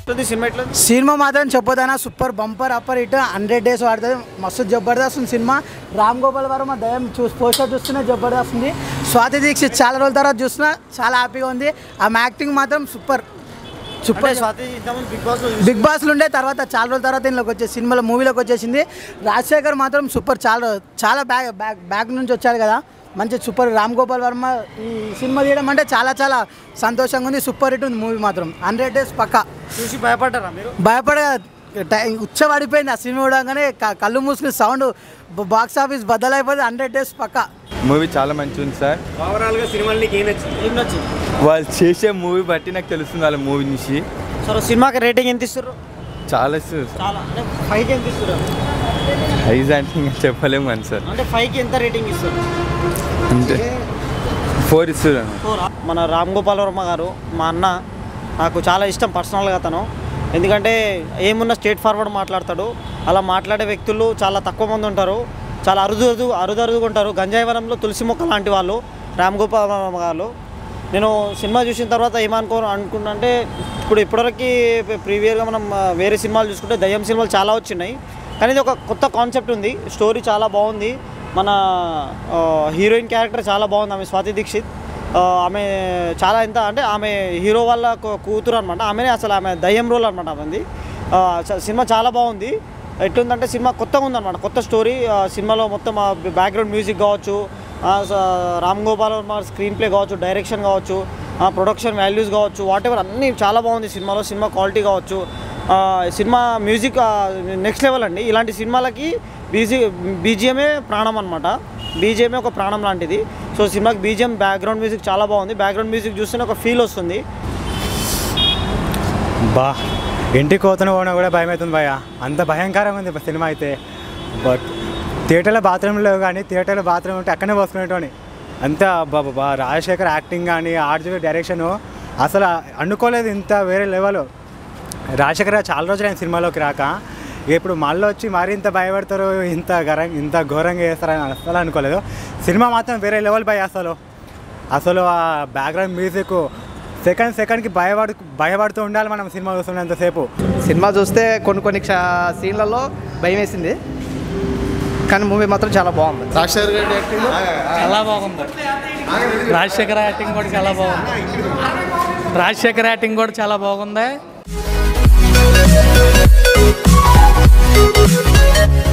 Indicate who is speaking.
Speaker 1: ఉంది సినిమా ఎట్లా ఉంది?
Speaker 2: సినిమా మాత్రం చెప్పొదన్నా super bumper upper hit hundred days వాడుతుంది మస్తు జబర్దస్త్ ఉంది సినిమా రామ్ గోపాల్ వర్మ దయం చూసి పోస్టర్ చూస్తున్నా జబర్దస్త్ ఉంది స్వాతి దీక్షిత్ చాలా రోజుల తర్వాత చూస్తున్నా చాలా హ్యాపీగా ఉంది ఆమె యాక్టింగ్ మాత్రం సూపర్
Speaker 1: అంటే
Speaker 2: సూపర్
Speaker 1: స్వాతి ఇంతకుముందు బిగ్ బాస్ లో
Speaker 2: బిగ్ బాస్లో ఉండే తర్వాత చాలా రోజుల తర్వాత ఇంట్లోకి వచ్చే సినిమాలో మూవీలోకి వచ్చేసింది రాజశేఖర్ మాత్రం సూపర్ చాలా చాలా బ్యాక్ బ్యాక్ బ్యాక్ నుంచి వచ్చాడు కదా మంచి సూపర్ రామ్ గోపాల్ వర్మ ఈ సినిమా తీయడం అంటే చాలా చాలా సంతోషంగా ఉంది సూపర్ హిట్ ఉంది మూవీ మాత్రం హండ్రెడ్ డేస్ పక్కా
Speaker 1: చూసి భయపడ్డారా మీరు
Speaker 2: భయపడ టై- ఉచ్చ పడిపోయింది ఆ సినిమా చూడగానే క- కళ్ళు మూసుకుని సౌండ్ బాక్స్ ఆఫీస్ బద్దలైపోయింది హండ్రెడ్ డేస్ పక్కా
Speaker 3: మూవీ చాలా మంచిగా ఉంది సార్
Speaker 1: ఓవరాల్ గా సినిమాలు నీకు ఏం నచ్చింది ఏం నచ్చింది
Speaker 3: వాళ్ళు చేసే మూవీ బట్టి నాకు తెలుస్తుంది వాళ్ళ మూవీ నుంచి
Speaker 1: సరే సినిమాకి రేటింగ్ ఎంత ఇస్తారు
Speaker 3: చాలా ఇస్తుంది సార్
Speaker 1: చాలా అంటే ఫైవ్కి ఎంత ఇస్తారు
Speaker 3: ఐజ్ అంటే ఇంకా చెప్పలేము కానీ సార్
Speaker 1: అంటే ఫైవ్కి ఎంత రేటింగ్ ఇస్తారు
Speaker 3: అంటే ఫోర్ ఇస్తుంది
Speaker 1: ఫోరా? మన రామ్ గోపాల్ వర్మ గారు మా అన్న నాకు చాలా ఇష్టం పర్సనల్గా అతను ఎందుకంటే ఏమున్నా స్ట్రేట్ ఫార్వర్డ్ మాట్లాడతాడు అలా మాట్లాడే వ్యక్తులు చాలా తక్కువ మంది ఉంటారు చాలా అరుదు అరుదు అరుదు అరుదుగా ఉంటారు గంజాయి వనంలో తులసి మొక్క లాంటి వాళ్ళు రామ్ గోపాల్ వర్మ గారు నేను సినిమా చూసిన తర్వాత ఏమనుకో అనుకున్నా అంటే ఇప్పుడు ఇప్పటివరకు ప్రీవియర్గా మనం ఆ, వేరే సినిమాలు చూసుకుంటే దయ్యం సినిమాలు చాలా వచ్చినాయి కానీ ఇది ఒక కొత్త కాన్సెప్ట్ ఉంది స్టోరీ చాలా బాగుంది మన ఆ, హీరోయిన్ క్యారెక్టర్ చాలా బాగుంది ఆమె స్వాతి దీక్షిత్ ఆ, ఆమె చాలా ఎంత అంటే ఆమె హీరో వాళ్ళ కూ- కూతురు అనమాట ఆమెనే అసలు ఆమె దయ్యం రోల్ అనమాట ఆమెది ఆ, చ- సినిమా చాలా బాగుంది ఎట్లుందంటే సినిమా కొత్తగా ఉందన్నమాట కొత్త స్టోరీ ఆ, సినిమాలో మొత్తం ఆ బ్యాక్గ్రౌండ్ మ్యూజిక్ కావచ్చు ఆ, స- రామ్ గోపాల్ వర్మ స్క్రీన్ ప్లే కావచ్చు డైరెక్షన్ కావచ్చు ఆ, ప్రొడక్షన్ వాల్యూస్ కావచ్చు వాట్ ఎవర్ అన్నీ చాలా బాగుంది సినిమాలో సినిమా క్వాలిటీ కావచ్చు ఆ, సినిమా మ్యూజిక్ నెక్స్ట్ లెవెల్ అండి ఇలాంటి సినిమాలకి బీజీ బీజిఎమే ప్రాణం అనమాట బీజిఎమే ఒక ప్రాణం లాంటిది సో సినిమాకి బీజిఎం బ్యాక్గ్రౌండ్ మ్యూజిక్ చాలా బాగుంది బ్యాక్గ్రౌండ్ మ్యూజిక్ చూస్తేనే ఒక ఫీల్ వస్తుంది
Speaker 4: బా ఇంటికి పోతున్న పోవడం కూడా భయం అవుతుంది భయ అంత భయంకరంగా ఉంది సినిమా అయితే బట్ థియేటర్లో బాత్రూమ్ లేవు కానీ థియేటర్లో బాత్రూమ్ ఉంటే అక్కడనే పోసుకునేటోని అంత బా- బా- బా- రాజశేఖర్ యాక్టింగ్ కానీ ఆర్జీ డైరెక్షన్ అసలు అనుకోలేదు ఇంత వేరే లెవెల్ రాజశేఖర్ గారు చాలా రోజులు ఆయన సినిమాలోకి రాక ఇప్పుడు మళ్ళీ వచ్చి మరి ఇంత భయపడతారు ఇంత గర ఇంత ఘోరంగా చేస్తారని అసలు అనుకోలేదు సినిమా మాత్రం వేరే లెవెల్ భయ అసలు అసలు ఆ బ్యాక్గ్రౌండ్ మ్యూజిక్ సెకండ్ సెకండ్కి భయపడు భయపడుతూ ఉండాలి మనం సినిమా చూస్తున్నంతసేపు
Speaker 5: సినిమా చూస్తే కొన్ని కొన్ని క్ష- సీన్లలో భయం వేసింది కానీ మూవీ మాత్రం చాలా బాగుంది
Speaker 6: రాజశేఖర్ గారి యాక్టింగ్
Speaker 7: చాలా బాగుంది రాజశేఖర్ యాక్టింగ్ కూడా చాలా బాగుంది రాజశేఖర్ యాక్టింగ్ కూడా చాలా బాగుంది